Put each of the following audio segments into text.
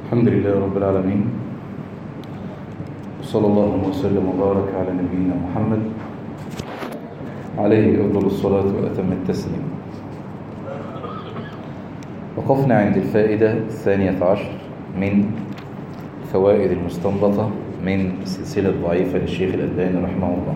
الحمد لله رب العالمين وصلى الله وسلم وبارك على نبينا محمد عليه أفضل الصلاة وأتم التسليم وقفنا عند الفائدة الثانية عشر من فوائد المستنبطة من سلسلة ضعيفة للشيخ الألباني رحمه الله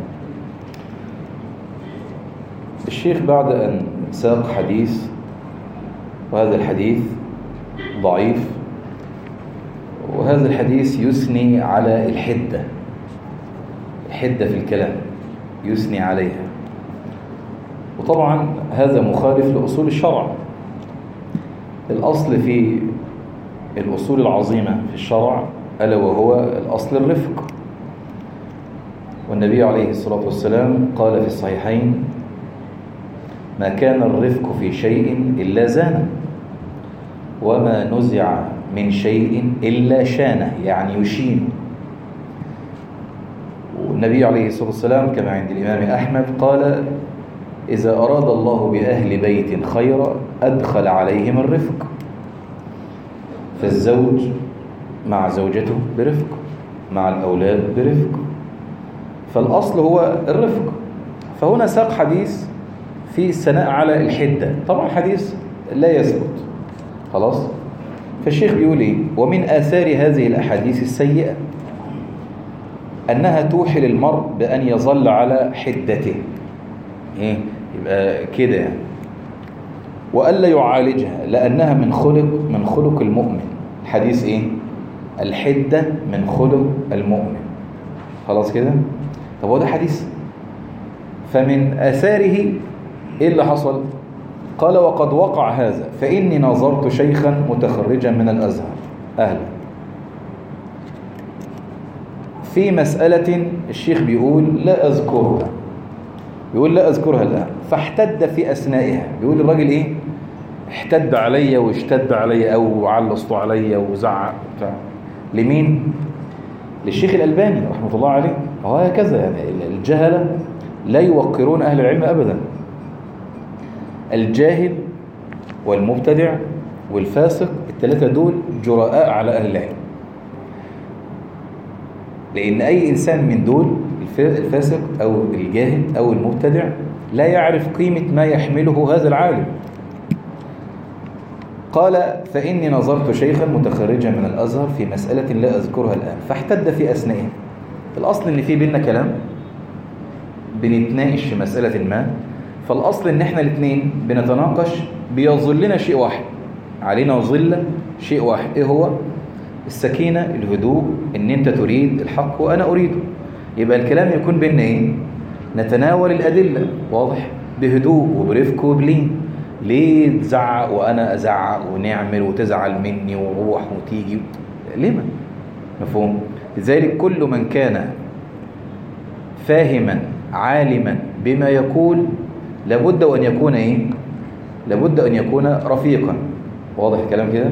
الشيخ بعد أن ساق حديث وهذا الحديث ضعيف وهذا الحديث يثني على الحدة الحدة في الكلام يثني عليها وطبعا هذا مخالف لأصول الشرع الأصل في الأصول العظيمة في الشرع ألا وهو الأصل الرفق والنبي عليه الصلاة والسلام قال في الصحيحين ما كان الرفق في شيء إلا زانه وما نزع من شيء إلا شانه يعني يشين والنبي عليه الصلاة والسلام كما عند الإمام أحمد قال إذا أراد الله بأهل بيت خيرا أدخل عليهم الرفق فالزوج مع زوجته برفق مع الأولاد برفق فالأصل هو الرفق فهنا ساق حديث في الثناء على الحدة طبعا حديث لا يثبت خلاص فالشيخ بيقول ايه ومن آثار هذه الأحاديث السيئة أنها توحي للمرء بأن يظل على حدته ايه يبقى كده يعني وألا يعالجها لأنها من خلق من خلق المؤمن الحديث ايه الحدة من خلق المؤمن خلاص كده طب هو ده حديث فمن آثاره ايه اللي حصل قال وقد وقع هذا فإني نظرت شيخا متخرجا من الأزهر أهلا في مسألة الشيخ بيقول لا أذكرها بيقول لا أذكرها الآن فاحتد في أثنائها بيقول الراجل إيه احتد علي واشتد علي أو علصت علي وزعق بتاع لمين للشيخ الألباني رحمة الله عليه وهو هكذا يعني الجهلة لا يوقرون أهل العلم أبدا الجاهل والمبتدع والفاسق الثلاثة دول جراء على أهل العلم لأن أي إنسان من دول الفاسق أو الجاهل أو المبتدع لا يعرف قيمة ما يحمله هذا العالم قال فإني نظرت شيخا متخرجا من الأزهر في مسألة لا أذكرها الآن فاحتد في أثنائه الأصل إن في بيننا كلام بنتناقش في مسألة ما فالأصل إن إحنا الاثنين بنتناقش بيظلنا شيء واحد علينا ظل شيء واحد إيه هو؟ السكينة الهدوء إن أنت تريد الحق وأنا أريده يبقى الكلام يكون بيننا إيه؟ نتناول الأدلة واضح بهدوء وبرفق وبلين ليه تزعق وأنا أزعق ونعمل وتزعل مني وروح وتيجي ليه مفهوم؟ لذلك كل من كان فاهما عالما بما يقول لابد أن يكون إيه؟ لابد أن يكون رفيقا واضح الكلام كده؟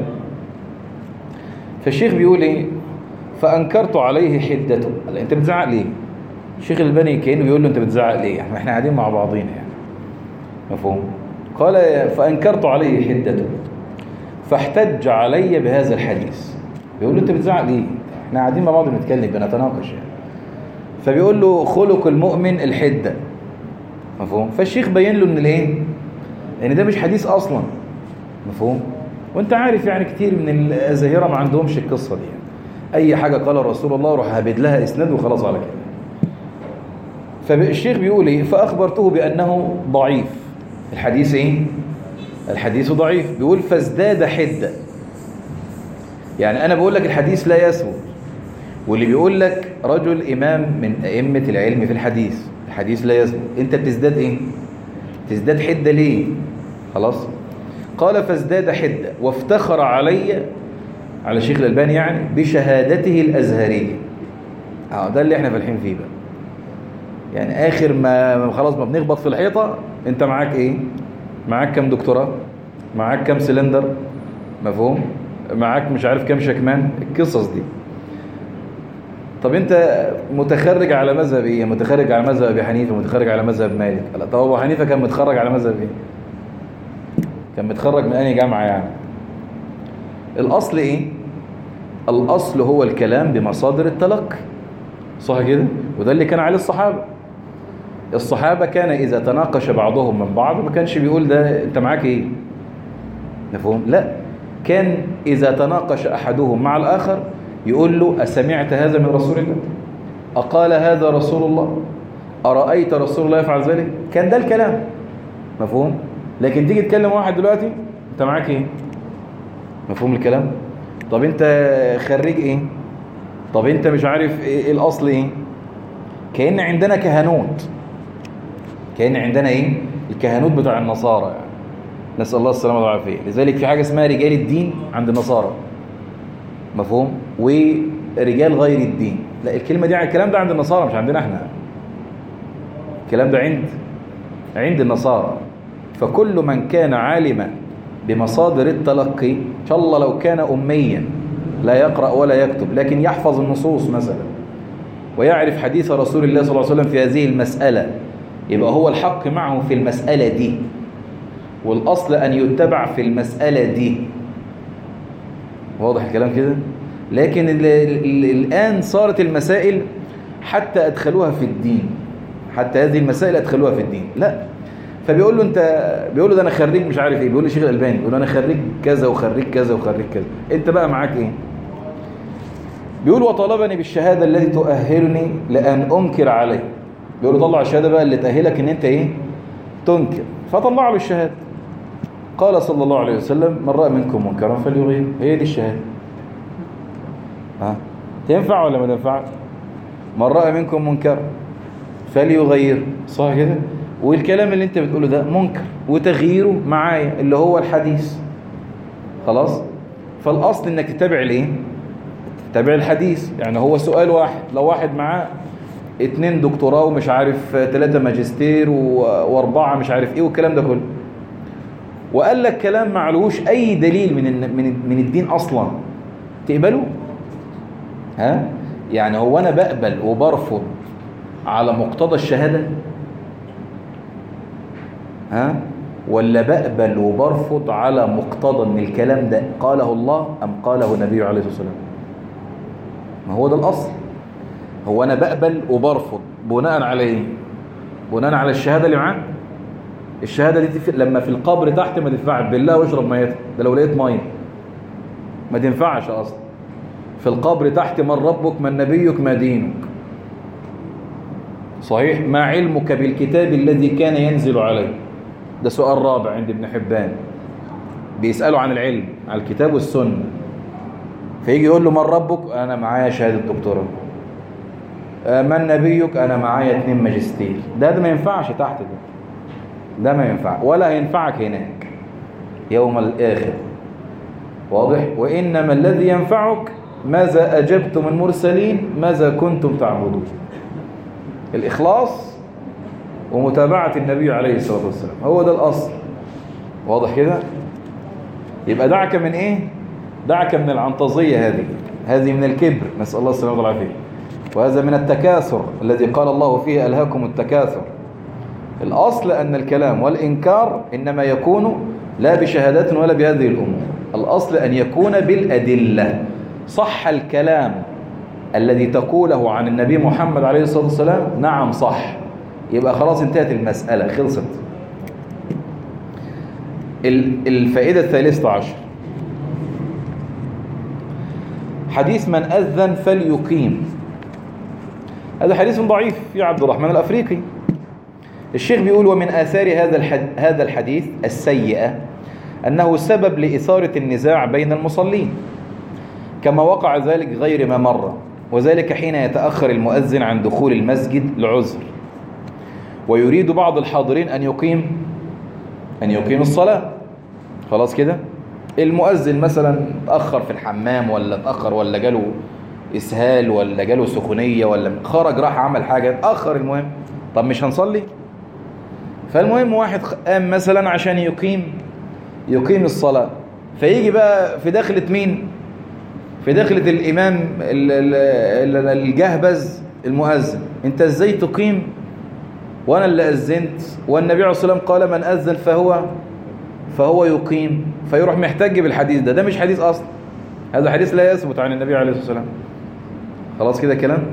فالشيخ بيقول إيه؟ فأنكرت عليه حدته قال أنت بتزعق ليه؟ الشيخ البني كأنه بيقول له أنت بتزعق ليه؟ احنا قاعدين مع بعضينا يعني مفهوم؟ قال فأنكرت عليه حدته فاحتج علي بهذا الحديث بيقول له أنت بتزعق ليه؟ احنا قاعدين مع بعض بنتكلم بنتناقش يعني فبيقول له خلق المؤمن الحده مفهوم فالشيخ بين له ان الايه ان ده مش حديث اصلا مفهوم وانت عارف يعني كتير من الازاهره ما عندهمش القصه دي يعني. اي حاجه قال رسول الله روح هبد لها اسناد وخلاص على كده فالشيخ بيقول ايه فاخبرته بانه ضعيف الحديث ايه الحديث ضعيف بيقول فازداد حده يعني انا بقول لك الحديث لا يثبت واللي بيقول لك رجل امام من ائمه العلم في الحديث الحديث لا يثبت انت بتزداد ايه تزداد حده ليه خلاص قال فازداد حده وافتخر علي على الشيخ الالباني يعني بشهادته الازهريه اه ده اللي احنا فالحين فيه بقى يعني اخر ما خلاص ما بنخبط في الحيطه انت معاك ايه معاك كام دكتوراه معاك كام سلندر مفهوم معاك مش عارف كام شكمان القصص دي طب انت متخرج على مذهب ايه متخرج على مذهب ابي حنيفه متخرج على مذهب مالك لا طب ابو حنيفه كان متخرج على مذهب ايه كان متخرج من انهي جامعه يعني الاصل ايه الأصل هو الكلام بمصادر التلقي صح كده وده اللي كان عليه الصحابة الصحابة كان إذا تناقش بعضهم من بعض ما كانش بيقول ده أنت معاك إيه مفهوم لا كان إذا تناقش أحدهم مع الآخر يقول له أسمعت هذا من رسول الله أقال هذا رسول الله أرأيت رسول الله يفعل ذلك كان ده الكلام مفهوم لكن تيجي تكلم واحد دلوقتي أنت معاك إيه مفهوم الكلام طب أنت خريج إيه طب أنت مش عارف إيه الأصل إيه كأن عندنا كهنوت كأن عندنا إيه الكهنوت بتاع النصارى يعني نسأل الله السلامة والعافية لذلك في حاجة اسمها رجال الدين عند النصارى مفهوم ورجال غير الدين لا الكلمة دي الكلام ده عند النصارى مش عندنا احنا الكلام ده عند عند النصارى فكل من كان عالما بمصادر التلقي إن شاء الله لو كان أميا لا يقرأ ولا يكتب لكن يحفظ النصوص مثلا ويعرف حديث رسول الله صلى الله عليه وسلم في هذه المسألة يبقى هو الحق معه في المسألة دي والأصل أن يتبع في المسألة دي واضح الكلام كده لكن ال ال الآن صارت المسائل حتى أدخلوها في الدين حتى هذه المسائل أدخلوها في الدين لا فبيقول له انت بيقول له ده انا خريج مش عارف ايه بيقول له شيخ الالباني بيقول له انا خريج كذا وخريج كذا وخريج كذا انت بقى معاك ايه بيقول وطلبني بالشهاده التي تؤهلني لان انكر عليه بيقول له طلع الشهاده بقى اللي تاهلك ان انت ايه تنكر فطلع له الشهاده قال صلى الله عليه وسلم من راى منكم منكرا فليغير هي دي الشهاده ها تنفع ولا ما تنفعش من راى منكم منكرا فليغير صح كده والكلام اللي انت بتقوله ده منكر وتغييره معايا اللي هو الحديث خلاص فالاصل انك تتابع الايه تتابع الحديث يعني هو سؤال واحد لو واحد معاه اتنين دكتوراه ومش عارف ثلاثة ماجستير واربعة مش عارف ايه والكلام ده كله وقال لك كلام معلوش اي دليل من من من الدين اصلا تقبله ها يعني هو انا بقبل وبرفض على مقتضى الشهاده ها ولا بقبل وبرفض على مقتضى ان الكلام ده قاله الله ام قاله النبي عليه الصلاه والسلام ما هو ده الاصل هو انا بقبل وبرفض بناء على ايه بناء على الشهاده اللي معاك الشهاده دي تف... لما في القبر تحت ما تنفعش بالله واشرب ميتها ده لو لقيت ميه ما تنفعش اصلا في القبر تحت من ربك من نبيك ما دينك صحيح ما علمك بالكتاب الذي كان ينزل عليه ده سؤال رابع عند ابن حبان بيسأله عن العلم عن الكتاب والسنة فيجي يقول له من ربك أنا معايا شهادة دكتوراه من نبيك أنا معايا اتنين ماجستير ده ده ما ينفعش تحت ده ده ما ينفع ولا هينفعك هناك يوم الآخر واضح وإنما الذي ينفعك ماذا أجبتم المرسلين ماذا كنتم تعبدون الإخلاص ومتابعة النبي عليه الصلاة والسلام هو ده الأصل واضح كده يبقى دعك من إيه دعك من العنطزية هذه هذه من الكبر نسأل الله السلامة والعافية وهذا من التكاثر الذي قال الله فيه ألهاكم التكاثر الأصل أن الكلام والإنكار إنما يكون لا بشهادات ولا بهذه الأمور الأصل أن يكون بالأدلة صح الكلام الذي تقوله عن النبي محمد عليه الصلاة والسلام نعم صح يبقى خلاص انتهت المسألة خلصت الفائدة الثالثة عشر حديث من أذن فليقيم هذا حديث ضعيف يا عبد الرحمن الأفريقي الشيخ بيقول ومن آثار هذا هذا الحديث السيئة أنه سبب لإثارة النزاع بين المصلين كما وقع ذلك غير ما مر وذلك حين يتأخر المؤذن عن دخول المسجد لعذر ويريد بعض الحاضرين أن يقيم أن يقيم الصلاة خلاص كده المؤذن مثلا تأخر في الحمام ولا تأخر ولا جاله إسهال ولا جاله سخونية ولا خرج راح عمل حاجة تأخر المهم طب مش هنصلي فالمهم واحد قام مثلا عشان يقيم يقيم الصلاة فيجي بقى في داخلة مين في داخلة الإمام الجهبذ المؤذن انت ازاي تقيم وانا اللي أذنت والنبي عليه الصلاة والسلام قال من أذن فهو فهو يقيم فيروح محتج بالحديث ده ده مش حديث أصلا هذا حديث لا يثبت عن النبي عليه الصلاة والسلام خلاص كده كلام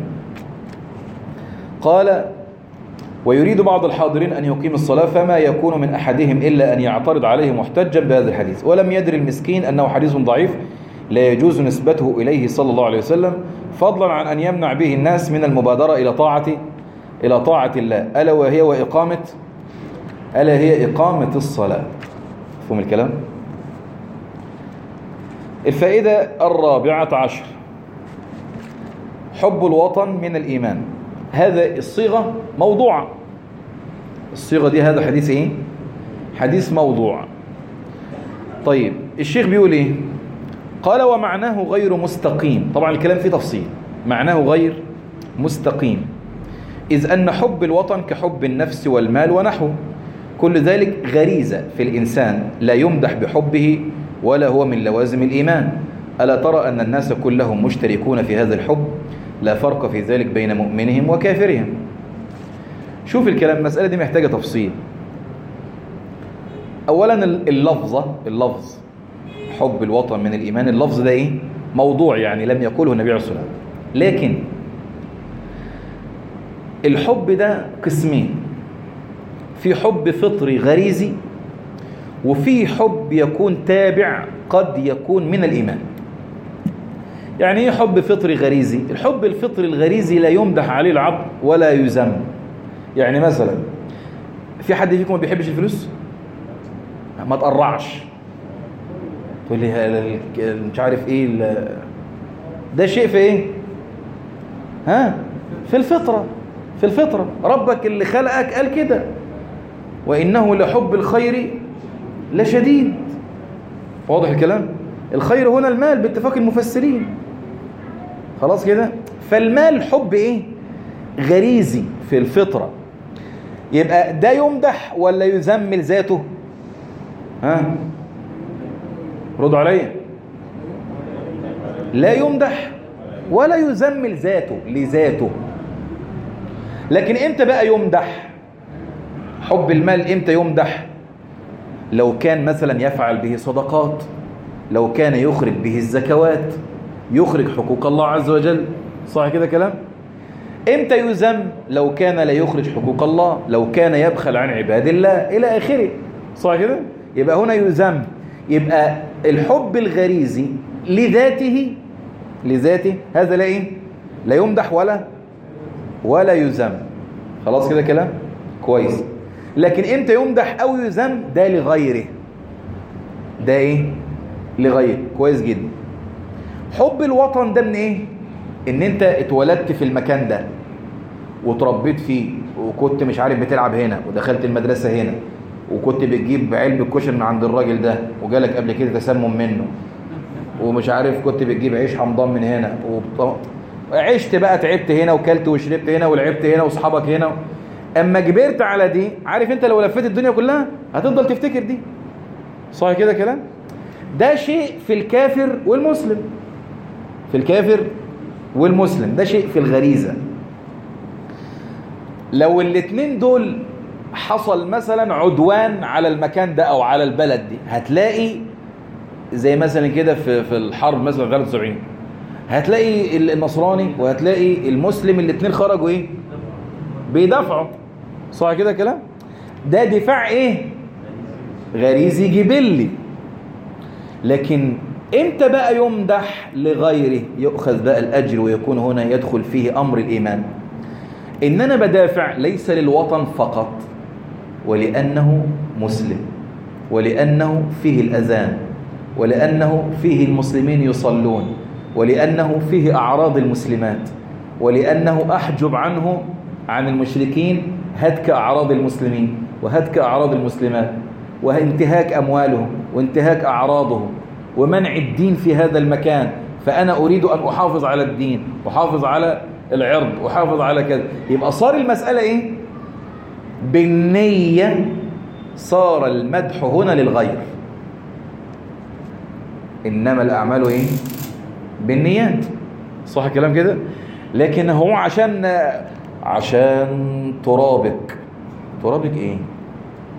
قال ويريد بعض الحاضرين أن يقيم الصلاة فما يكون من أحدهم إلا أن يعترض عليه محتجا بهذا الحديث ولم يدري المسكين أنه حديث ضعيف لا يجوز نسبته إليه صلى الله عليه وسلم فضلا عن أن يمنع به الناس من المبادرة إلى طاعة إلى طاعة الله ألا وهي وإقامة ألا هي إقامة الصلاة فهم الكلام الفائدة الرابعة عشر حب الوطن من الإيمان هذا الصيغة موضوعة الصيغة دي هذا حديث إيه حديث موضوع طيب الشيخ بيقول إيه قال ومعناه غير مستقيم طبعا الكلام فيه تفصيل معناه غير مستقيم إذ أن حب الوطن كحب النفس والمال ونحوه كل ذلك غريزة في الإنسان لا يمدح بحبه ولا هو من لوازم الإيمان ألا ترى أن الناس كلهم مشتركون في هذا الحب لا فرق في ذلك بين مؤمنهم وكافرهم شوف الكلام المسألة دي محتاجة تفصيل أولا اللفظة اللفظ حب الوطن من الإيمان اللفظ ده إيه؟ موضوع يعني لم يقوله النبي عليه الصلاة والسلام لكن الحب ده قسمين في حب فطري غريزي وفي حب يكون تابع قد يكون من الإيمان يعني ايه حب فطري غريزي الحب الفطري الغريزي لا يمدح عليه العبد ولا يذم يعني مثلا في حد فيكم ما بيحبش الفلوس ما تقرعش تقول لي مش عارف ايه ده شيء في ايه ها في الفطرة في الفطرة ربك اللي خلقك قال كده وإنه لحب الخير لشديد واضح الكلام الخير هنا المال باتفاق المفسرين خلاص كده فالمال حب ايه غريزي في الفطرة يبقى ده يمدح ولا يزمل ذاته ها ردوا عليا لا يمدح ولا يزمل ذاته لذاته لكن امتى بقى يمدح حب المال امتى يمدح لو كان مثلا يفعل به صدقات لو كان يخرج به الزكوات يخرج حقوق الله عز وجل صح كده كلام امتى يذم لو كان لا يخرج حقوق الله لو كان يبخل عن عباد الله الى اخره صح كده يبقى هنا يذم يبقى الحب الغريزي لذاته لذاته هذا لا ايه لا يمدح ولا ولا يذم خلاص كده كلام كويس لكن امتى يمدح او يذم ده لغيره ده ايه لغيره كويس جدا حب الوطن ده من ايه ان انت اتولدت في المكان ده وتربيت فيه وكنت مش عارف بتلعب هنا ودخلت المدرسة هنا وكنت بتجيب علب الكشري من عند الراجل ده وجالك قبل كده تسمم منه ومش عارف كنت بتجيب عيش حمضان من هنا وبط... عشت بقى تعبت هنا وكلت وشربت هنا ولعبت هنا واصحابك هنا اما كبرت على دي عارف انت لو لفيت الدنيا كلها هتفضل تفتكر دي صح كده كلام ده شيء في الكافر والمسلم في الكافر والمسلم ده شيء في الغريزة لو الاتنين دول حصل مثلا عدوان على المكان ده او على البلد دي هتلاقي زي مثلا كده في في الحرب مثلا غير 70 هتلاقي النصراني وهتلاقي المسلم الاتنين خرجوا ايه بيدافعوا صح كده كلام ده دفاع ايه غريزي جبلي لكن امتى بقى يمدح لغيره يؤخذ بقى الاجر ويكون هنا يدخل فيه امر الايمان ان انا بدافع ليس للوطن فقط ولانه مسلم ولانه فيه الاذان ولانه فيه المسلمين يصلون ولانه فيه اعراض المسلمات ولانه احجب عنه عن المشركين هتك اعراض المسلمين وهتك اعراض المسلمات وانتهاك اموالهم وانتهاك اعراضهم ومنع الدين في هذا المكان فأنا أريد أن أحافظ على الدين أحافظ على العرض أحافظ على كذا يبقى صار المسألة إيه بالنية صار المدح هنا للغير إنما الأعمال إيه بالنيات صح الكلام كده لكن هو عشان عشان ترابك ترابك إيه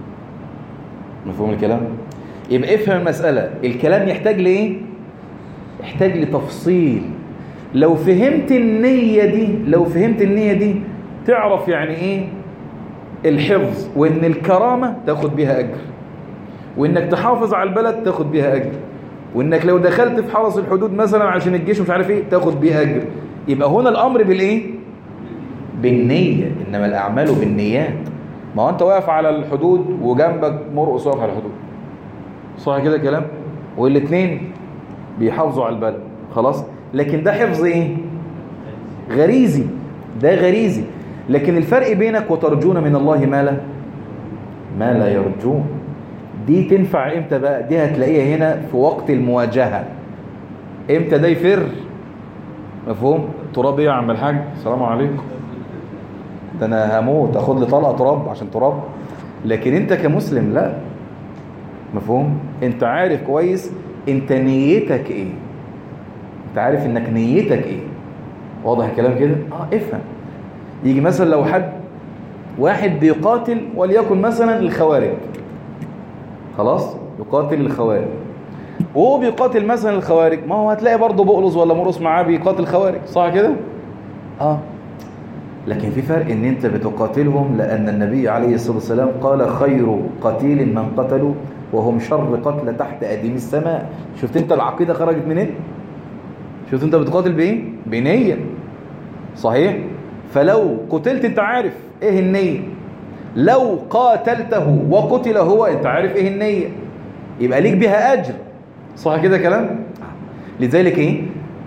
مفهوم الكلام يبقى افهم المسألة الكلام يحتاج لإيه يحتاج لتفصيل لو فهمت النية دي لو فهمت النية دي تعرف يعني ايه الحفظ وان الكرامة تاخد بيها اجر وانك تحافظ على البلد تاخد بيها اجر وانك لو دخلت في حرس الحدود مثلا عشان الجيش مش عارف ايه تاخد بيها اجر يبقى هنا الامر بالايه بالنية انما الاعمال بالنيات ما هو انت واقف على الحدود وجنبك مرقص واقف على الحدود صح كده كلام والاثنين بيحافظوا على البلد خلاص لكن ده حفظ ايه غريزي ده غريزي لكن الفرق بينك وترجون من الله ما لا ما لا يرجون دي تنفع امتى بقى دي هتلاقيها هنا في وقت المواجهة امتى ده يفر مفهوم تراب ايه يا عم الحاج السلام عليكم ده انا هموت اخد لي طلقه تراب عشان تراب لكن انت كمسلم لا مفهوم انت عارف كويس انت نيتك ايه انت عارف انك نيتك ايه واضح الكلام كده اه افهم يجي مثلا لو حد واحد بيقاتل وليكن مثلا الخوارج خلاص يقاتل الخوارج وهو بيقاتل مثلا الخوارج ما هو هتلاقي برضه بقلص ولا مرقص معاه بيقاتل خوارج صح كده اه لكن في فرق ان انت بتقاتلهم لان النبي عليه الصلاة والسلام قال خير قتيل من قتلوا وهم شر قتل تحت أديم السماء شفت انت العقيدة خرجت منين شفت انت بتقاتل بايه بنية صحيح فلو قتلت انت عارف ايه النية لو قاتلته وقتل هو انت عارف ايه النية يبقى ليك بها اجر صح كده كلام لذلك ايه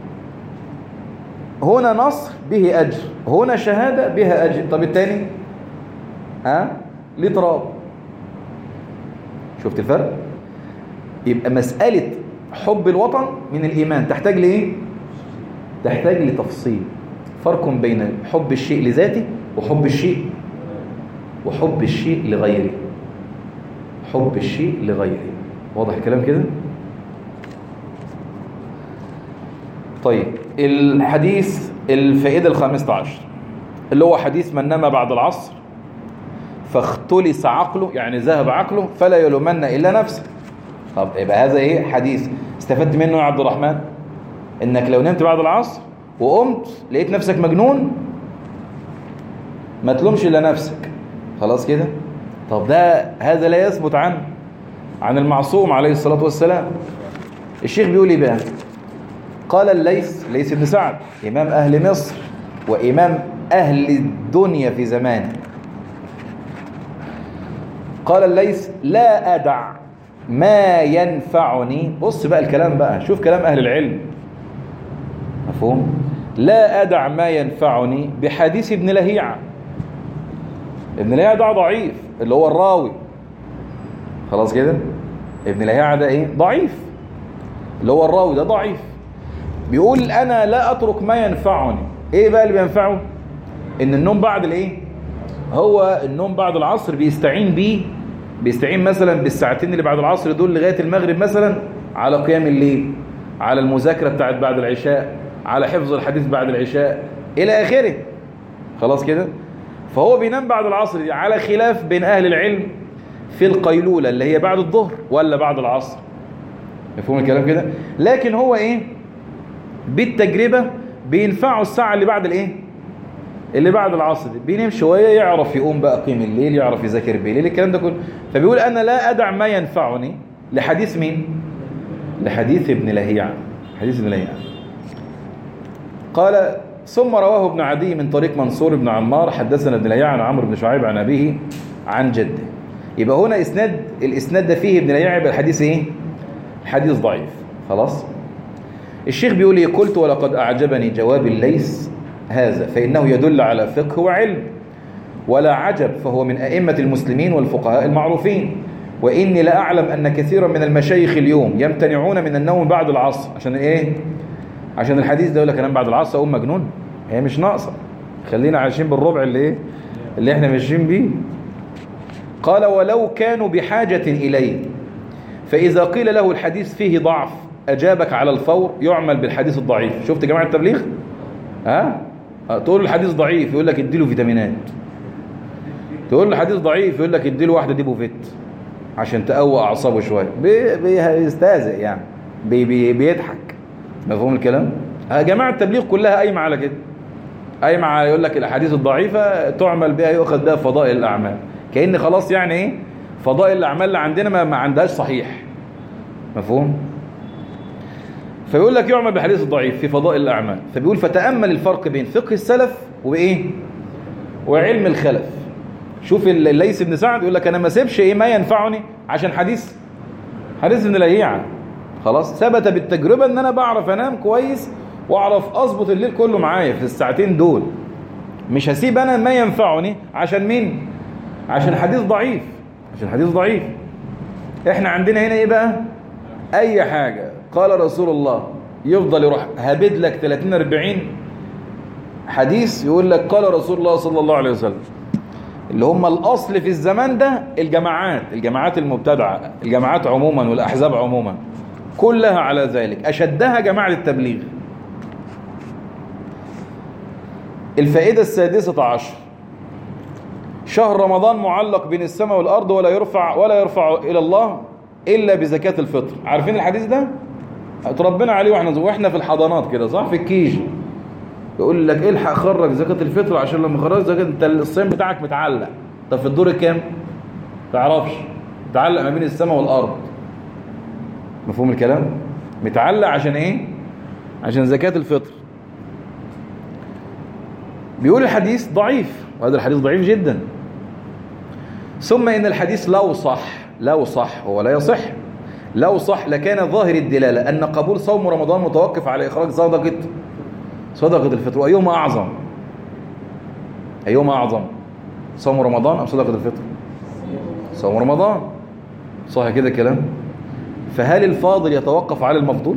هنا نصر به أجر هنا شهادة بها أجر طب الثاني ها ليه تراب شفت الفرق يبقى مسألة حب الوطن من الإيمان تحتاج لإيه تحتاج لتفصيل فرق بين حب الشيء لذاته وحب الشيء وحب الشيء لغيره حب الشيء لغيره واضح الكلام كده طيب الحديث الفائدة الخامسة عشر اللي هو حديث من نام بعد العصر فاختلس عقله يعني ذهب عقله فلا يلومن إلا نفسه طب يبقى هذا ايه حديث استفدت منه يا عبد الرحمن انك لو نمت بعد العصر وقمت لقيت نفسك مجنون ما تلومش الا نفسك خلاص كده طب ده هذا لا يثبت عنه عن المعصوم عليه الصلاة والسلام الشيخ بيقول ايه بقى قال الليث ليث بن سعد إمام أهل مصر وإمام أهل الدنيا في زمانه قال الليث لا أدع ما ينفعني بص بقى الكلام بقى شوف كلام أهل العلم مفهوم لا أدع ما ينفعني بحديث ابن لهيعة ابن لهيعة ده ضعيف اللي هو الراوي خلاص كده ابن لهيعة ده ايه ضعيف اللي هو الراوي ده ضعيف بيقول انا لا اترك ما ينفعني ايه بقى اللي بينفعه ان النوم بعد الايه هو النوم بعد العصر بيستعين بيه بيستعين مثلا بالساعتين اللي بعد العصر دول لغايه المغرب مثلا على قيام الليل على المذاكره بتاعت بعد العشاء على حفظ الحديث بعد العشاء الى اخره خلاص كده فهو بينام بعد العصر دي على خلاف بين اهل العلم في القيلوله اللي هي بعد الظهر ولا بعد العصر مفهوم الكلام كده لكن هو ايه بالتجربة بينفعه الساعة اللي بعد الايه اللي بعد العصر دي بينام شوية يعرف يقوم بقى قيم الليل يعرف يذاكر بالليل الكلام ده كله فبيقول أنا لا أدع ما ينفعني لحديث مين لحديث ابن لهيعة حديث ابن لهيعة قال ثم رواه ابن عدي من طريق منصور بن عمار حدثنا ابن لهيعة عن عمرو بن شعيب عن أبيه عن جده يبقى هنا إسناد الإسناد ده فيه ابن لهيعة يبقى الحديث إيه حديث ضعيف خلاص الشيخ بيقول لي قلت ولقد أعجبني جواب الليث هذا فإنه يدل على فقه وعلم ولا عجب فهو من أئمة المسلمين والفقهاء المعروفين وإني لا أعلم أن كثيرا من المشايخ اليوم يمتنعون من النوم بعد العصر عشان إيه؟ عشان الحديث ده يقول لك أنام بعد العصر أقوم مجنون هي مش ناقصة خلينا عايشين بالربع اللي إيه؟ اللي إحنا ماشيين بيه قال ولو كانوا بحاجة إليه فإذا قيل له الحديث فيه ضعف أجابك على الفور يعمل بالحديث الضعيف شفت جماعة التبليغ ها تقول له الحديث ضعيف يقول لك اديله فيتامينات تقول له الحديث ضعيف يقول لك اديله واحدة ديبوفيت عشان تقوى أعصابه شوية بيستهزئ يعني بي بي بيضحك مفهوم الكلام ها جماعة التبليغ كلها قايمة على كده قايمة على يقول لك الأحاديث الضعيفة تعمل بها يؤخذ بها فضائل الأعمال كأن خلاص يعني إيه فضائل الأعمال اللي عندنا ما, ما عندهاش صحيح مفهوم فيقول لك يعمل بالحديث الضعيف في فضائل الأعمال فبيقول فتأمل الفرق بين فقه السلف وإيه وعلم الخلف شوف الليث بن سعد يقول لك أنا ما سيبش إيه ما ينفعني عشان حديث حديث ابن لهيعة خلاص ثبت بالتجربة ان انا بعرف انام كويس واعرف اظبط الليل كله معايا في الساعتين دول مش هسيب انا ما ينفعني عشان مين عشان حديث ضعيف عشان حديث ضعيف احنا عندنا هنا ايه بقى اي حاجة قال رسول الله يفضل يروح هبد لك 30 40 حديث يقول لك قال رسول الله صلى الله عليه وسلم اللي هم الاصل في الزمان ده الجماعات الجماعات المبتدعه الجماعات عموما والاحزاب عموما كلها على ذلك اشدها جماعه التبليغ الفائده السادسه عشر شهر رمضان معلق بين السماء والارض ولا يرفع ولا يرفع الى الله الا بزكاه الفطر عارفين الحديث ده اتربينا عليه واحنا واحنا في الحضانات كده صح في الكيجي يقول لك الحق خرج زكاه الفطر عشان لما خرج زكاه انت الصيام بتاعك متعلق طب في الدور الكام تعرفش متعلق ما بين السماء والارض مفهوم الكلام متعلق عشان ايه عشان زكاه الفطر بيقول الحديث ضعيف وهذا الحديث ضعيف جدا ثم ان الحديث لو صح لو صح هو لا يصح لو صح لكان ظاهر الدلاله ان قبول صوم رمضان متوقف على اخراج صدقه صدقة الفطر وأيهما أعظم أيهما أعظم صوم رمضان أم صدقة الفطر صوم رمضان صح كده كلام فهل الفاضل يتوقف على المفضول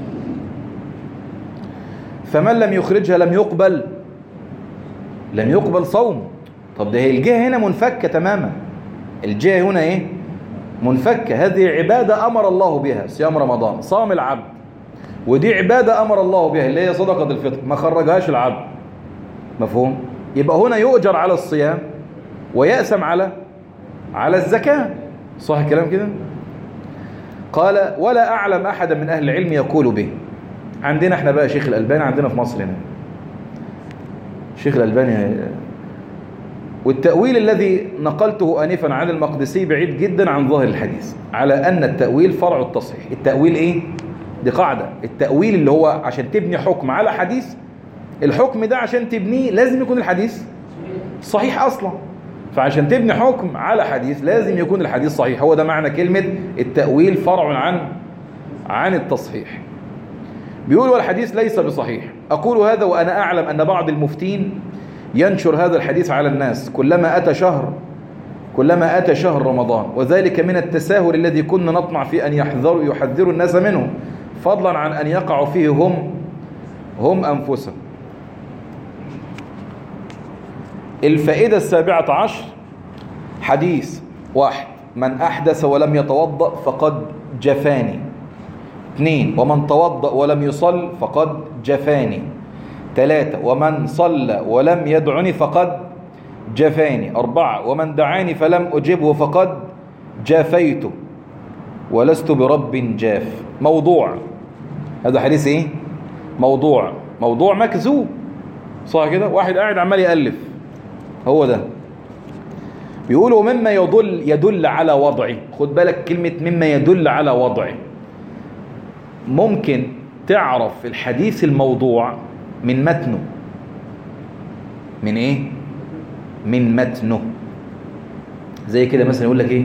فمن لم يخرجها لم يقبل لم يقبل صوم طب ده هي الجهة هنا منفكة تماما الجهة هنا ايه منفكة هذه عبادة أمر الله بها صيام رمضان صام العبد ودي عبادة أمر الله بها اللي هي صدقة الفطر ما خرجهاش العبد مفهوم يبقى هنا يؤجر على الصيام ويأسم على على الزكاة صح الكلام كده قال ولا أعلم أحدا من أهل العلم يقول به عندنا احنا بقى شيخ الألباني عندنا في مصر هنا شيخ الألباني والتأويل الذي نقلته آنفا عن المقدسي بعيد جدا عن ظاهر الحديث على أن التأويل فرع التصحيح التأويل إيه؟ دي قاعدة التأويل اللي هو عشان تبني حكم على حديث الحكم ده عشان تبنيه لازم يكون الحديث صحيح أصلا فعشان تبني حكم على حديث لازم يكون الحديث صحيح هو ده معنى كلمة التأويل فرع عن عن التصحيح بيقول والحديث ليس بصحيح أقول هذا وأنا أعلم أن بعض المفتين ينشر هذا الحديث على الناس كلما أتى شهر كلما أتى شهر رمضان وذلك من التساهل الذي كنا نطمع في أن يحذروا يحذروا الناس منه فضلا عن أن يقعوا فيه هم هم أنفسهم الفائدة السابعة عشر حديث واحد من أحدث ولم يتوضأ فقد جفاني اثنين ومن توضأ ولم يصل فقد جفاني ثلاثة ومن صلى ولم يدعني فقد جفاني أربعة ومن دعاني فلم أجبه فقد جافيته ولست برب جاف موضوع هذا حديث ايه موضوع موضوع مكذوب صح كده واحد قاعد عمال يألف هو ده بيقولوا مما يدل يدل على وضعه خد بالك كلمة مما يدل على وضعه ممكن تعرف الحديث الموضوع من متنه من ايه من متنه زي كده مثلا يقول لك ايه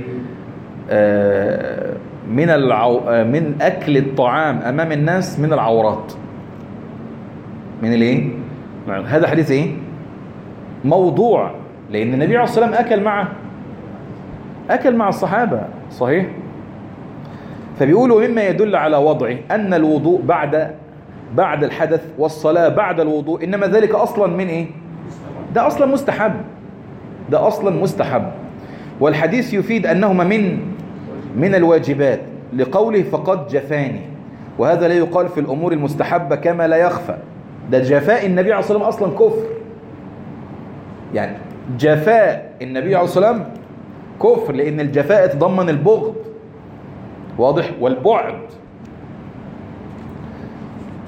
آه من العو... آه من اكل الطعام امام الناس من العورات من الايه هذا حديث ايه موضوع لان النبي عليه الصلاه والسلام اكل مع اكل مع الصحابه صحيح فبيقولوا مما يدل على وضعه ان الوضوء بعد بعد الحدث والصلاه بعد الوضوء انما ذلك اصلا من ايه ده اصلا مستحب ده اصلا مستحب والحديث يفيد انهما من من الواجبات لقوله فقد جفاني وهذا لا يقال في الامور المستحبه كما لا يخفى ده جفاء النبي عليه الصلاه والسلام اصلا كفر يعني جفاء النبي عليه الصلاه والسلام كفر لان الجفاء يتضمن البغض واضح والبعد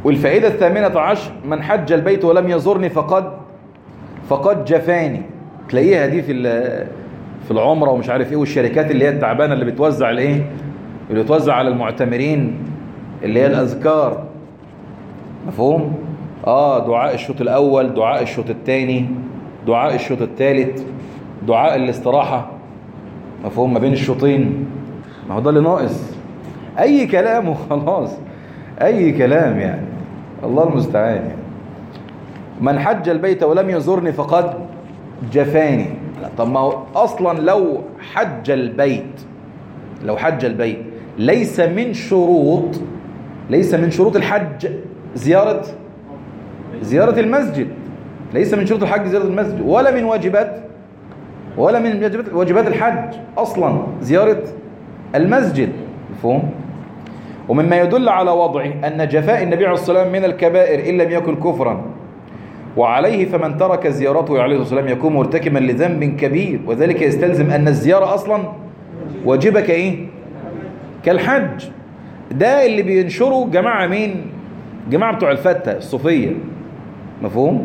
والفائدة الثامنة عشر من حج البيت ولم يزرني فقد فقد جفاني تلاقيها دي في في العمرة ومش عارف ايه والشركات اللي هي التعبانة اللي بتوزع الايه اللي بتوزع على المعتمرين اللي هي الأذكار مفهوم اه دعاء الشوط الأول دعاء الشوط الثاني دعاء الشوط الثالث دعاء الاستراحة مفهوم ما بين الشوطين ما هو ده اللي ناقص اي كلام وخلاص اي كلام يعني الله المستعان يعني. من حج البيت ولم يزرني فقد جفاني طب ما هو اصلا لو حج البيت لو حج البيت ليس من شروط ليس من شروط الحج زيارة زيارة المسجد ليس من شروط الحج زيارة المسجد ولا من واجبات ولا من واجبات الحج اصلا زيارة المسجد مفهوم ومما يدل على وضعه أن جفاء النبي عليه الصلاة والسلام من الكبائر إن لم يكن كفرا وعليه فمن ترك زيارته عليه الصلاة والسلام يكون مرتكبا لذنب كبير وذلك يستلزم أن الزيارة أصلا واجبة كإيه كالحج ده اللي بينشره جماعة مين جماعة بتوع الفتة الصوفية مفهوم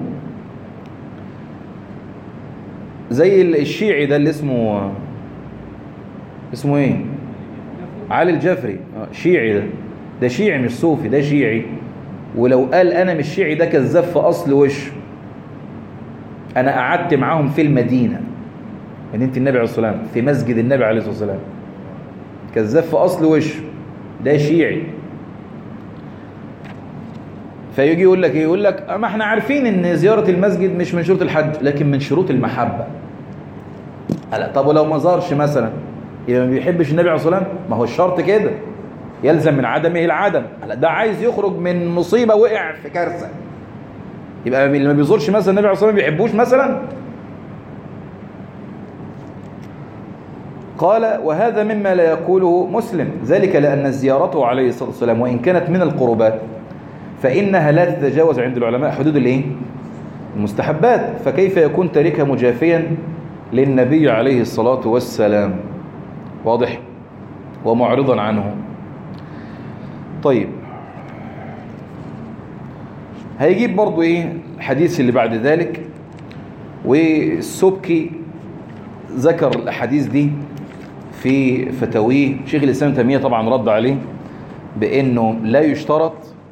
زي الشيعي ده اللي اسمه اسمه ايه علي الجفري شيعي ده ده شيعي مش صوفي ده شيعي ولو قال انا مش شيعي ده كذاب في اصل وشه انا قعدت معاهم في المدينه مدينه النبي عليه الصلاه والسلام في مسجد النبي عليه الصلاه والسلام كذاب في اصل وشه ده شيعي فيجي يقول لك ايه يقول لك ما احنا عارفين ان زياره المسجد مش من شروط الحج لكن من شروط المحبه هلا طب ولو ما زارش مثلا يبقى ما بيحبش النبي عليه الصلاه والسلام ما هو الشرط كده يلزم من عدمه العدم هلا ده عايز يخرج من مصيبه وقع في كارثه يبقى اللي ما بيزورش مثلا النبي عليه الصلاه والسلام ما بيحبوش مثلا قال وهذا مما لا يقوله مسلم ذلك لأن زيارته عليه الصلاة والسلام وإن كانت من القربات فإنها لا تتجاوز عند العلماء حدود الايه المستحبات فكيف يكون تاركها مجافيا للنبي عليه الصلاة والسلام واضح ومعرضا عنه طيب هيجيب برضو ايه الحديث اللي بعد ذلك والسبكي ذكر الاحاديث دي في فتاويه شيخ الاسلام تيميه طبعا رد عليه بانه لا يشترط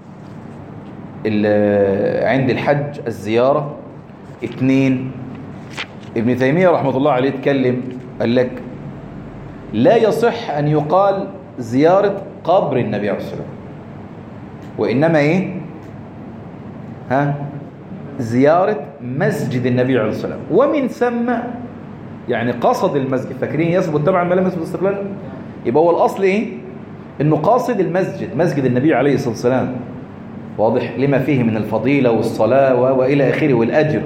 عند الحج الزياره اثنين ابن تيميه رحمه الله عليه اتكلم قال لك لا يصح ان يقال زياره قبر النبي عليه الصلاه والسلام وانما ايه ها زياره مسجد النبي عليه الصلاه والسلام ومن ثم يعني قصد المسجد فاكرين يثبت طبعا ما لم يثبت استقلالا يبقى هو الاصل ايه انه قاصد المسجد مسجد النبي عليه الصلاه والسلام واضح لما فيه من الفضيله والصلاه والى اخره والاجر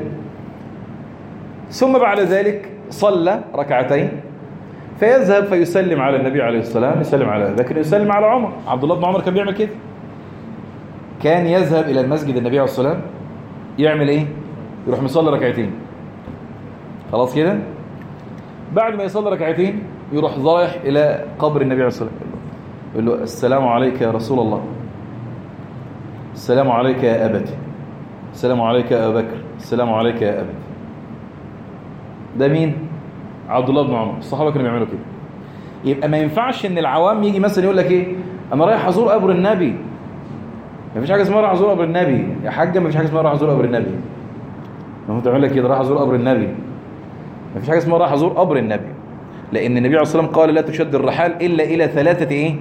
ثم بعد ذلك صلى ركعتين فيذهب فيسلم على النبي عليه الصلاه والسلام يسلم على ابي بكر يسلم على عمر عبد الله بن عمر كان بيعمل كده كان يذهب الى المسجد النبي عليه الصلاه والسلام يعمل ايه يروح مصلي ركعتين خلاص كده بعد ما يصلي ركعتين يروح رايح الى قبر النبي عليه الصلاه والسلام يقول له السلام عليك يا رسول الله السلام عليك يا ابتي السلام عليك يا ابا بكر السلام عليك يا ابتي ده مين عبد الله بن عمر الصحابه كانوا بيعملوا كده يبقى ما ينفعش ان العوام يجي مثلا يقول لك ايه انا رايح ازور قبر النبي ما فيش حاجه اسمها رايح ازور قبر النبي يا حاجه ما فيش حاجه اسمها رايح ازور قبر النبي ما هو تعمل لك كده رايح ازور قبر النبي ما فيش حاجه اسمها رايح ازور قبر النبي لان النبي عليه الصلاه والسلام قال لا تشد الرحال الا الى ثلاثه ايه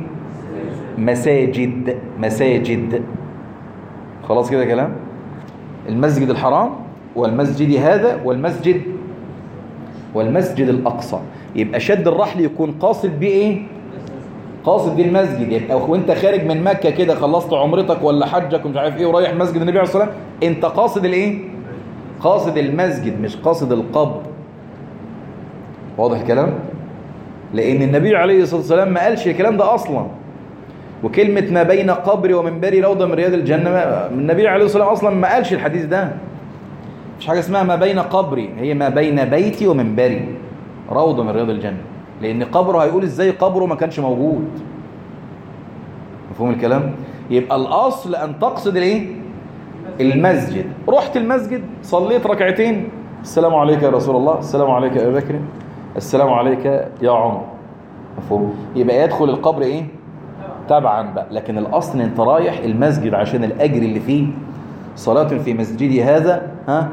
مساجد مساجد خلاص كده كلام المسجد الحرام والمسجد هذا والمسجد والمسجد الأقصى يبقى شد الرحل يكون قاصد بيه ايه قاصد بيه المسجد يبقى وانت خارج من مكة كده خلصت عمرتك ولا حجك ومش عارف ايه ورايح مسجد النبي عليه الصلاة والسلام انت قاصد الايه قاصد المسجد مش قاصد القبر واضح الكلام لان النبي عليه الصلاة والسلام ما قالش الكلام ده اصلا وكلمة ما بين قبري ومنبري روضة من رياض الجنة النبي عليه الصلاة والسلام أصلا ما قالش الحديث ده مش حاجة اسمها ما بين قبري هي ما بين بيتي ومنبري روضة من رياض الجنة لأن قبره هيقول إزاي قبره ما كانش موجود مفهوم الكلام يبقى الأصل أن تقصد الايه المسجد رحت المسجد صليت ركعتين السلام عليك يا رسول الله السلام عليك يا أبي بكر السلام عليك يا عمر مفهوم يبقى يدخل القبر ايه تبعا بقى لكن الأصل أنت رايح المسجد عشان الأجر اللي فيه صلاة في مسجدي هذا ها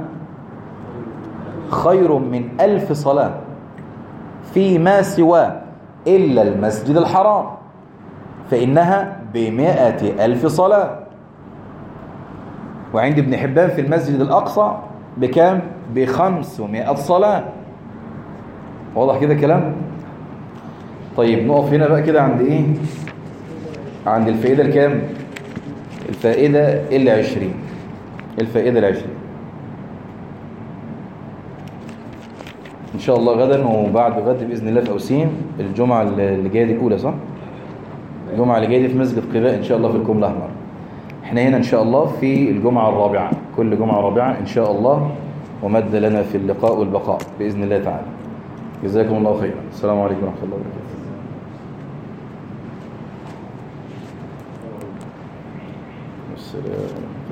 خير من ألف صلاة فيما سواه إلا المسجد الحرام فإنها بمائة ألف صلاة وعند ابن حبان في المسجد الأقصى بكام؟ بخمسمائة صلاة واضح كده كلام؟ طيب نقف هنا بقى كده عند إيه؟ عند الفائدة الكام؟ الفائدة العشرين الفائدة العشرين إن شاء الله غدا وبعد غد بإذن الله في أوسين الجمعة اللي جاية دي الأولى صح؟ الجمعة اللي جاية دي في مسجد قباء إن شاء الله في الكوم الأحمر احنا هنا إن شاء الله في الجمعة الرابعة كل جمعة رابعة إن شاء الله ومد لنا في اللقاء والبقاء بإذن الله تعالى جزاكم الله خيرا السلام عليكم ورحمة الله وبركاته السلام